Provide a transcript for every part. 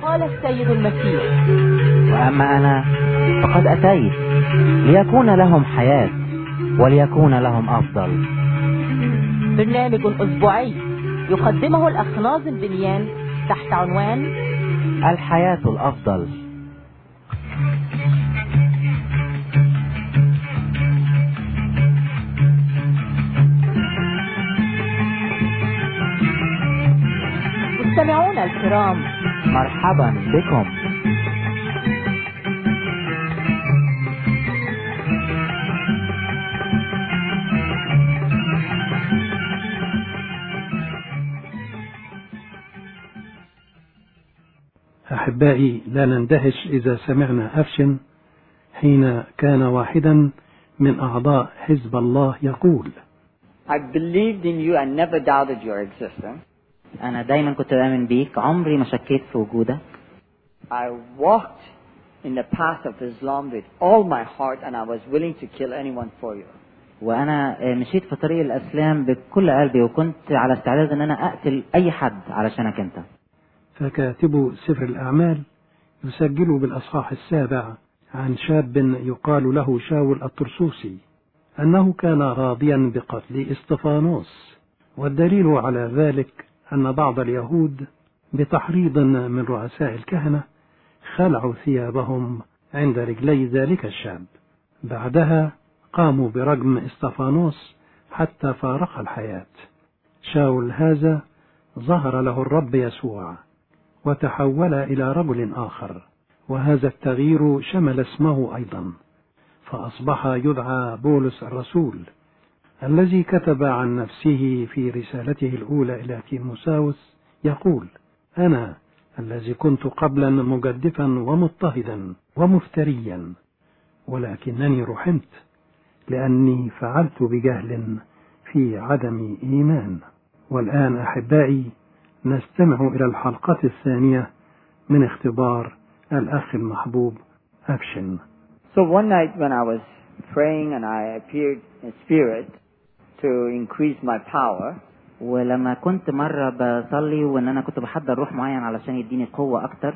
قال السيد المسيح وأما أنا فقد أتيت ليكون لهم حياة وليكون لهم أفضل برنامج أسبوعي يقدمه الأخ ناظم بنيان تحت عنوان الحياة الأفضل مستمعونا الكرام مرحبا بكم أحبائي لا نندهش إذا سمعنا أفشن حين كان واحدا من أعضاء حزب الله يقول I believed in you and never doubted your existence. أنا دايما كنت بآمن بيك عمري ما شكيت في وجودك I walked in the path of Islam with all my heart and I was willing to kill anyone for you. وأنا آه، مشيت في طريق الإسلام بكل قلبي وكنت على استعداد إن أنا أقتل أي حد علشانك أنت فكاتب سفر الأعمال يسجل بالأصحاح السابع عن شاب يقال له شاول الطرسوسي أنه كان راضيا بقتل اسطفانوس والدليل على ذلك أن بعض اليهود بتحريض من رؤساء الكهنة خلعوا ثيابهم عند رجلي ذلك الشاب بعدها قاموا برجم اسطفانوس حتى فارق الحياة شاول هذا ظهر له الرب يسوع وتحول إلى رجل آخر وهذا التغيير شمل اسمه أيضا فأصبح يدعى بولس الرسول الذي كتب عن نفسه في رسالته الأولى إلى تيموساوس يقول أنا الذي كنت قبلا مجدفا ومضطهدا ومفتريا ولكنني رحمت لأني فعلت بجهل في عدم إيمان والآن أحبائي نستمع إلى الحلقة الثانية من اختبار الأخ المحبوب أفشن So one night when I was praying and I appeared in spirit to increase my power, ولما كنت مرة بصلي وإن أنا كنت بحضر روح معين علشان يديني قوة أكتر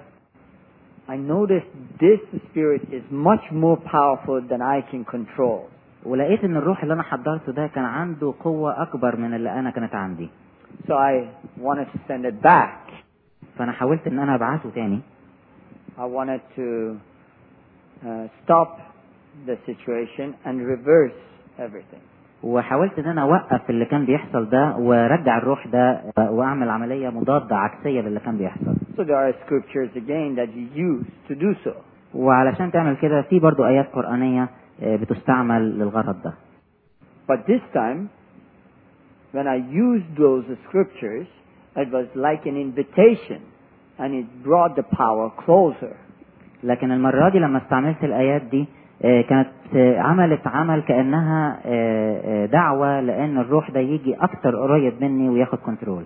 I noticed this spirit is much more powerful than I can control. ولقيت إن الروح اللي أنا حضرته ده كان عنده قوة أكبر من اللي أنا كانت عندي So I wanted to send it back. فأنا حاولت إن أنا أبعته تاني I wanted to uh, stop the situation and reverse everything. وحاولت ان انا اوقف اللي كان بيحصل ده وارجع الروح ده واعمل عمليه مضاده عكسيه للي كان بيحصل So there are scriptures again that you use to do so. وعلشان تعمل كده في برضو ايات قرانيه آه، بتستعمل للغرض ده But this time, when I used those scriptures, it was like an invitation and it brought the power closer. لكن المره دي لما استعملت الايات دي آه، كانت آه، عملت عمل كانها آه، آه، دعوه لان الروح ده يجي اكتر قريب مني وياخد كنترول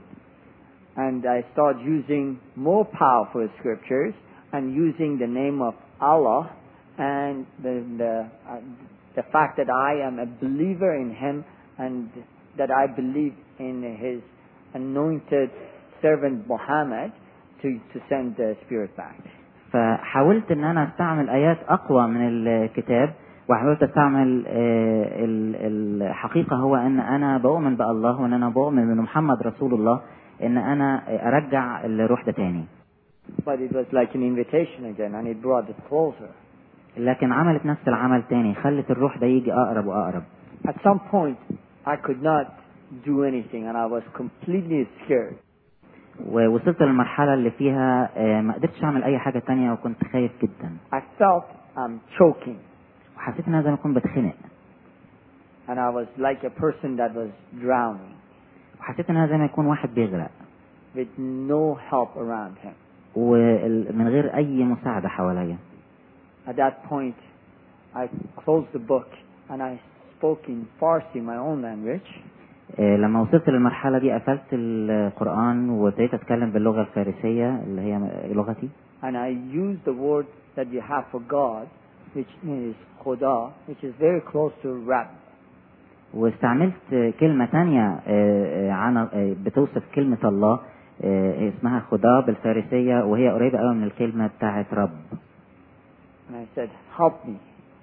And I started using more powerful scriptures and using the name of Allah and the, the, uh, the fact that I am a believer in Him and that I believe in His anointed servant Muhammad to, to send the Spirit back. فحاولت ان انا استعمل ايات اقوى من الكتاب وحاولت استعمل آه، ال- الحقيقه هو ان انا بؤمن بالله وان انا بؤمن ان محمد رسول الله ان انا ارجع الروح ده تاني But it was like an invitation again and it brought it closer. لكن عملت نفس العمل تاني خلت الروح ده يجي اقرب واقرب At some point, I could not do anything and I was completely scared. ووصلت للمرحله اللي فيها آه، ما قدرتش اعمل اي حاجه تانية وكنت خايف جدا I felt I'm choking وحسيت ان انا زي ما اكون بتخنق and I was like a person that was drowning وحسيت ان انا زي ما يكون واحد بيغرق with no help around him. ومن غير اي مساعده حواليا At that point, I closed the book and I spoke in Farsi, my own language, آه، لما وصلت للمرحلة دي قفلت القرآن وابتديت أتكلم باللغة الفارسية اللي هي لغتي and I used the word that you have for God, which is Khuda, which is very close to Rab. واستعملت كلمة تانية آه، آه، عن آه، بتوصف كلمة الله آه، اسمها خضاب الفارسية وهي قريبة قوي من الكلمة بتاعت رب And I said, help me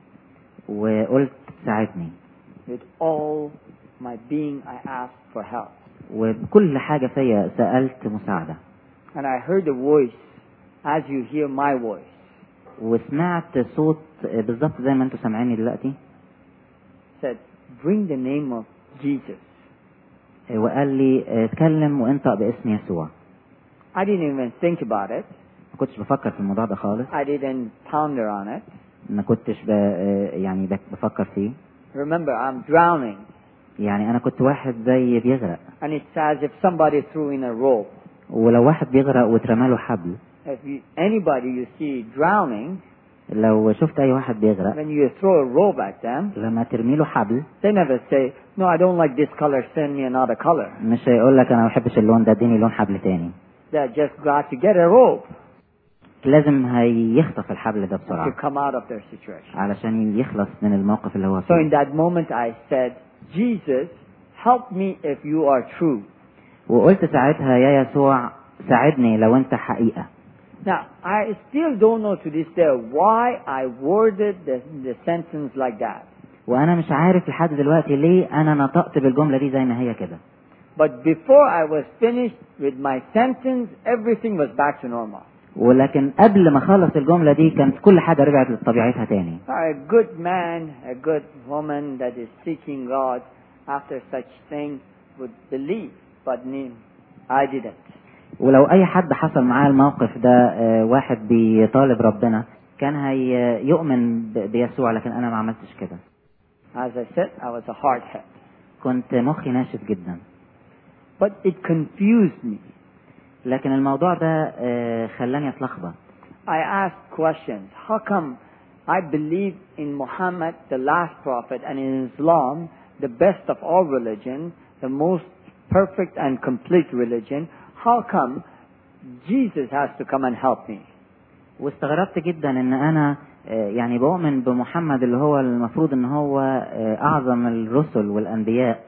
وقلت ساعدني with all my being. I asked for help. وبكل حاجة فيا سألت مساعدة And I heard a voice as you hear my voice. وسمعت صوت آه، بالظبط زي ما انتوا سامعيني دلوقتي Said, bring the name of Jesus. آه، وقال لي آه، اتكلم وانطق باسم يسوع I didn't even think about it. ما كنتش بفكر في الموضوع ده خالص I didn't ponder on it. ما كنتش ب... آه، يعني بك- بفكر فيه Remember, I'm drowning. يعني انا كنت واحد زي بيغرق And it's as if somebody threw in a rope. ولو واحد بيغرق واترمى له حبل If you, anybody you see drowning, لو شفت اي واحد بيغرق when you throw a rope at them, لما ترمي له حبل they never say, no, I don't like this color, send me another color. مش هيقول لك انا ما بحبش اللون ده اديني لون حبل تاني They're just glad to get a rope لازم هيخطف الحبل ده to بسرعة come out of their situation. علشان يخلص من الموقف اللي هو So in فيه that moment I said, Jesus, help me if you are true. وقلت ساعتها يا يسوع ساعدني لو انت حقيقة Now, I still don't know to this day why I worded the, the sentence like that. وانا مش عارف لحد دلوقتي ليه انا نطقت بالجملة دي زي ما هي كده But before I was finished with my sentence, everything was back to normal. ولكن قبل ما اخلص الجملة دي كانت كل حاجة رجعت لطبيعتها تاني A good man, a good woman that is seeking God after such thing would believe, but me, I didn't. ولو اي حد حصل معاه الموقف ده آه، واحد بيطالب ربنا كان هيؤمن ب- بيسوع لكن انا ما عملتش كده As I said, I was a hard head. كنت مخي ناشف جدا But it confused me. لكن الموضوع ده آه، خلاني اتلخبط I asked questions. How come I believe in Muhammad, the last prophet, and in Islam, the best of all religion, the most perfect and complete religion? How come Jesus has to come and help me? واستغربت جدا ان انا آه، يعني بؤمن بمحمد اللي هو المفروض ان هو آه، اعظم الرسل والانبياء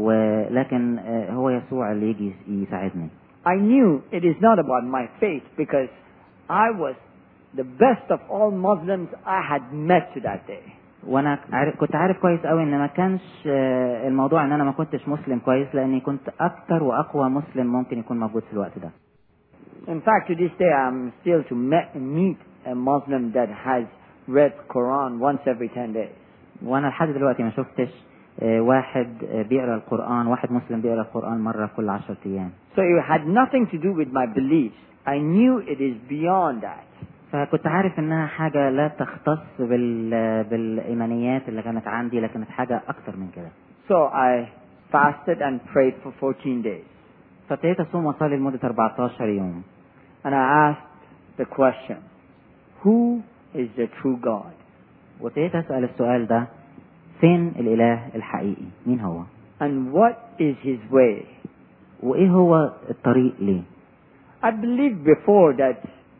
ولكن آه، هو يسوع اللي يجي يساعدني I knew it is not about my faith because I was the best of all Muslims I had met to that day. وانا عارف كنت عارف كويس قوي ان ما كانش آه، الموضوع ان انا ما كنتش مسلم كويس لاني كنت اكتر واقوى مسلم ممكن يكون موجود في الوقت ده In fact, to this day, I'm still to me- meet a Muslim that has read Quran once every 10 days. وانا لحد دلوقتي ما شفتش آه، واحد آه، بيقرا القران واحد مسلم بيقرا القران مره كل عشرة ايام So it had nothing to do with my beliefs. I knew it is beyond that. فكنت عارف انها حاجه لا تختص بال بالايمانيات اللي كانت عندي لكنت حاجه اكتر من كده So I fasted and prayed for 14 days. فابتديت اصوم واصلي لمده 14 يوم And I asked the question, who is the true God? وابتديت اسال السؤال ده فين الاله الحقيقي مين هو And what is his way? وايه هو الطريق ليه I believed before that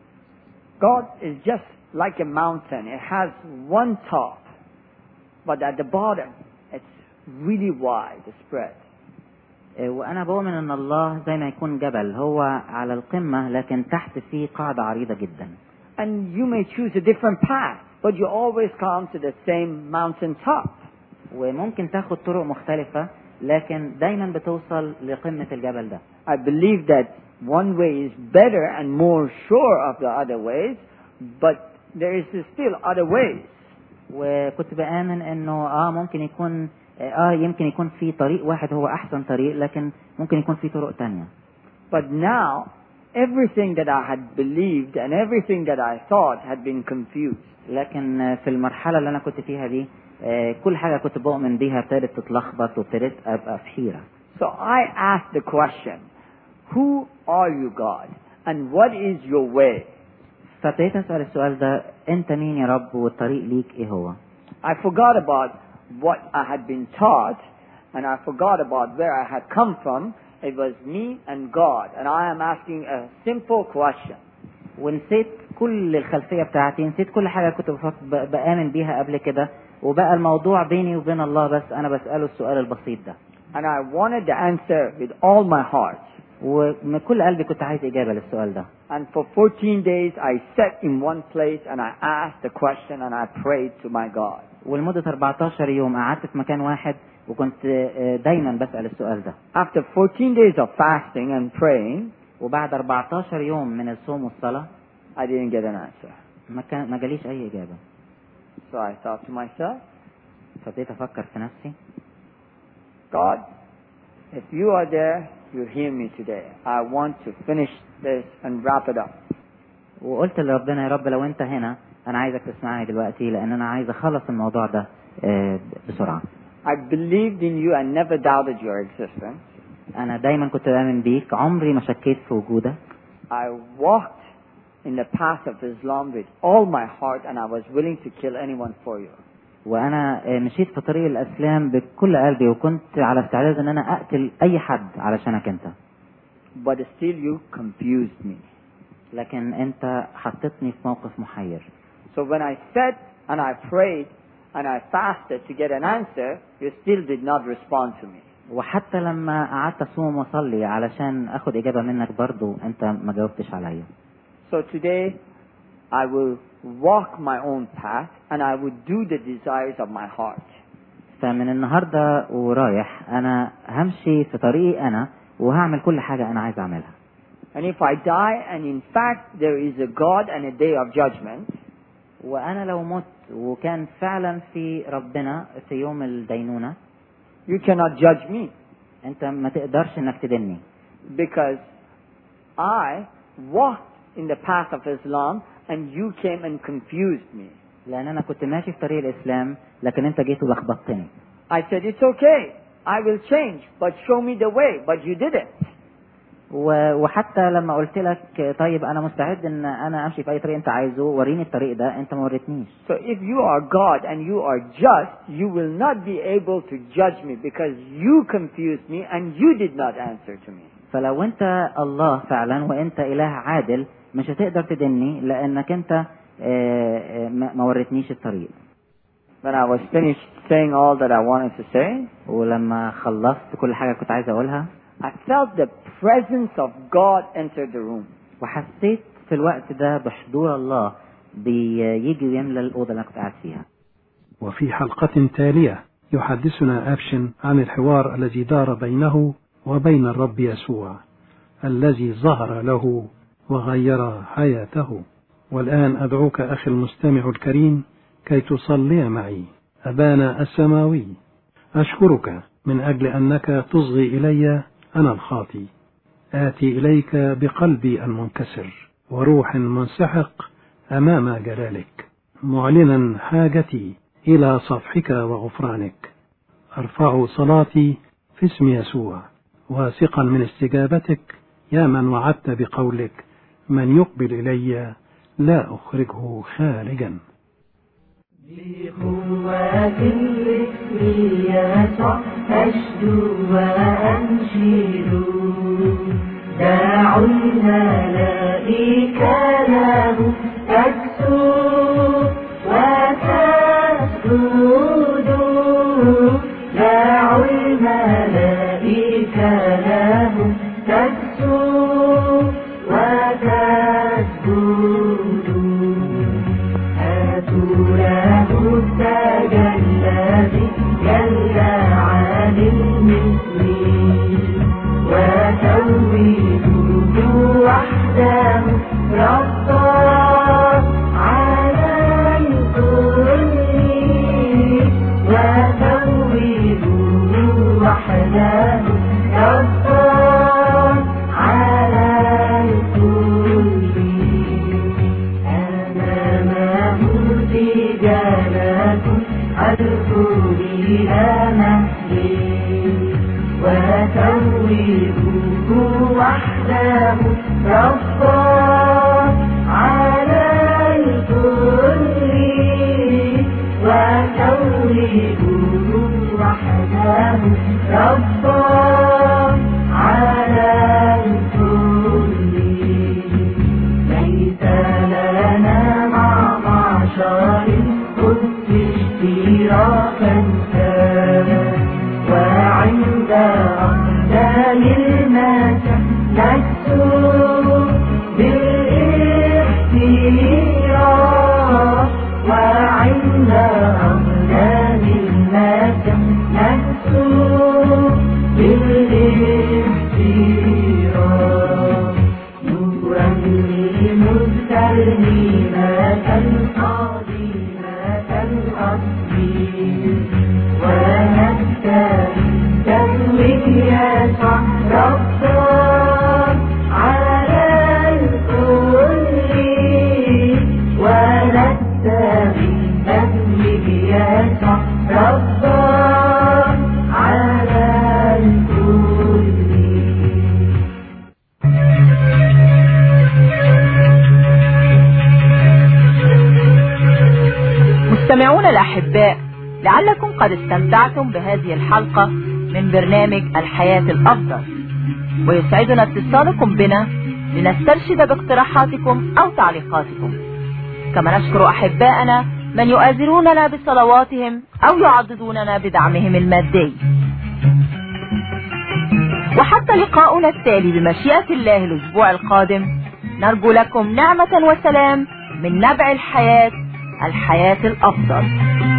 God is just like a mountain. It has one top, but at the bottom, it's really wide spread. آه، وانا بؤمن ان الله زي ما يكون جبل هو على القمه لكن تحت فيه قاعده عريضه جدا And you may choose a different path, but you always come to the same mountain top. وممكن تاخد طرق مختلفه لكن دايما بتوصل لقمه الجبل ده I believe that one way is better and more sure of the other ways, but there is still other ways. وكنت بآمن انه اه ممكن يكون اه يمكن يكون في طريق واحد هو احسن طريق لكن ممكن يكون في طرق تانية But now, everything that I had believed and everything that I thought had been confused. لكن آه، في المرحلة اللي انا كنت فيها دي آه، كل حاجة كنت بؤمن بيها ابتدت تتلخبط وابتديت ابقى في حيرة So I asked the question, Who are you, God? And what is your way? فابتديت اسأل السؤال ده انت مين يا رب والطريق ليك ايه هو I forgot about what I had been taught, and I forgot about where I had come from. It was me and God, and I am asking a simple question. ونسيت كل الخلفية بتاعتي نسيت كل حاجة كنت بفك- ب- بآمن بيها قبل كده وبقى الموضوع بيني وبين الله بس انا بسأله السؤال البسيط ده And I wanted the answer with all my heart. ومن كل قلبي كنت عايز إجابة للسؤال ده And for 14 days, I sat in one place and I asked the question and I prayed to my God. ولمدة 14 يوم قعدت في مكان واحد وكنت آه، دايما بسأل السؤال ده After 14 days of fasting and praying, وبعد 14 يوم من الصوم والصلاة I didn't get an answer. ما كان ما جاليش أي إجابة So I thought to myself, فبديت أفكر في نفسي God, if you are there, you hear me today. I want to finish this and wrap it up. وقلت لربنا يا رب لو أنت هنا أنا عايزك تسمعني دلوقتي لأن أنا عايز أخلص الموضوع ده آه، بسرعة I believed in you and never doubted your existence. أنا دايما كنت بآمن بيك عمري ما شكيت في وجودك I walked in the path of Islam with all my heart and I was willing to kill anyone for you. وانا آه، مشيت في طريق الاسلام بكل قلبي وكنت على استعداد ان انا اقتل اي حد علشانك انت But still you confused me. لكن انت حطيتني في موقف محير So when I said and I prayed and I fasted to get an answer, you still did not respond to me. وحتى لما قعدت اصوم واصلي علشان اخد اجابه منك برضو انت ما جاوبتش عليا So today I will walk my own path and I will do the desires of my heart. فمن النهارده ورايح انا همشي في طريقي انا وهعمل كل حاجه انا عايز اعملها And if I die and in fact there is a God and a day of judgment, وانا لو مت وكان فعلا في ربنا في يوم الدينونه you cannot judge me انت ما تقدرش انك تدني because I walked in the path of Islam and you came and confused me. لان انا كنت ماشي في طريق الاسلام لكن انت جيت ولخبطتني I said, it's okay. I will change, but show me the way. But you didn't. و- وحتى لما قلت لك طيب انا مستعد ان انا امشي في اي طريق انت عايزه وريني الطريق ده انت ما وريتنيش So if you are God and you are just, you will not be able to judge me because you confused me and you did not answer to me. فلو انت الله فعلا وانت اله عادل مش هتقدر تدني لانك انت آه، آه، ما ما وريتنيش الطريق When I was finished saying all that I wanted to say, ولما خلصت كل حاجه كنت عايز اقولها I felt the presence of God enter the room. وحسيت في الوقت ده بحضور الله بيجي ويملى الاوضه اللي انا كنت قاعد فيها وفي حلقة تالية يحدثنا أبشن عن الحوار الذي دار بينه وبين الرب يسوع الذي ظهر له وغير حياته والآن أدعوك أخي المستمع الكريم كي تصلي معي أبانا السماوي أشكرك من أجل أنك تصغي إلي أنا الخاطي آتي إليك بقلبي المنكسر وروح منسحق أمام جلالك معلنا حاجتي إلى صفحك وغفرانك أرفع صلاتي في اسم يسوع واثقا من استجابتك يا من وعدت بقولك من يقبل إلي لا أخرجه خارجا بقوة الاسم يسوع أشدو وأنشد داعوا الملائكة له تكسو وتسجد داعوا الملائكة له تكسو وتسجد هاتوا له التاج الذي جل عن المثل وتوبه وحده ربا على الكل وتوبه وحده ربا على الكل أمامه سجالة الكل إلى مهله وتوبه وحده ربا على الكل وتوبه وحده ربا على الكل ليس لنا مع معشر القدس اشتراكا كان وعند أقدام المسح ترنيمة قديمة الأصيل ونبتهي تتويج يسوع ربنا على الكل ونبتهي تتويج يسوع ربنا على الكل مستمعون الأحباء لعلكم قد استمتعتم بهذه الحلقة من برنامج الحياة الأفضل ويسعدنا اتصالكم بنا لنسترشد باقتراحاتكم أو تعليقاتكم كما نشكر أحباءنا من يؤازروننا بصلواتهم أو يعضدوننا بدعمهم المادي وحتى لقاؤنا التالي بمشيئة الله الأسبوع القادم نرجو لكم نعمة وسلام من نبع الحياة الحياة الأفضل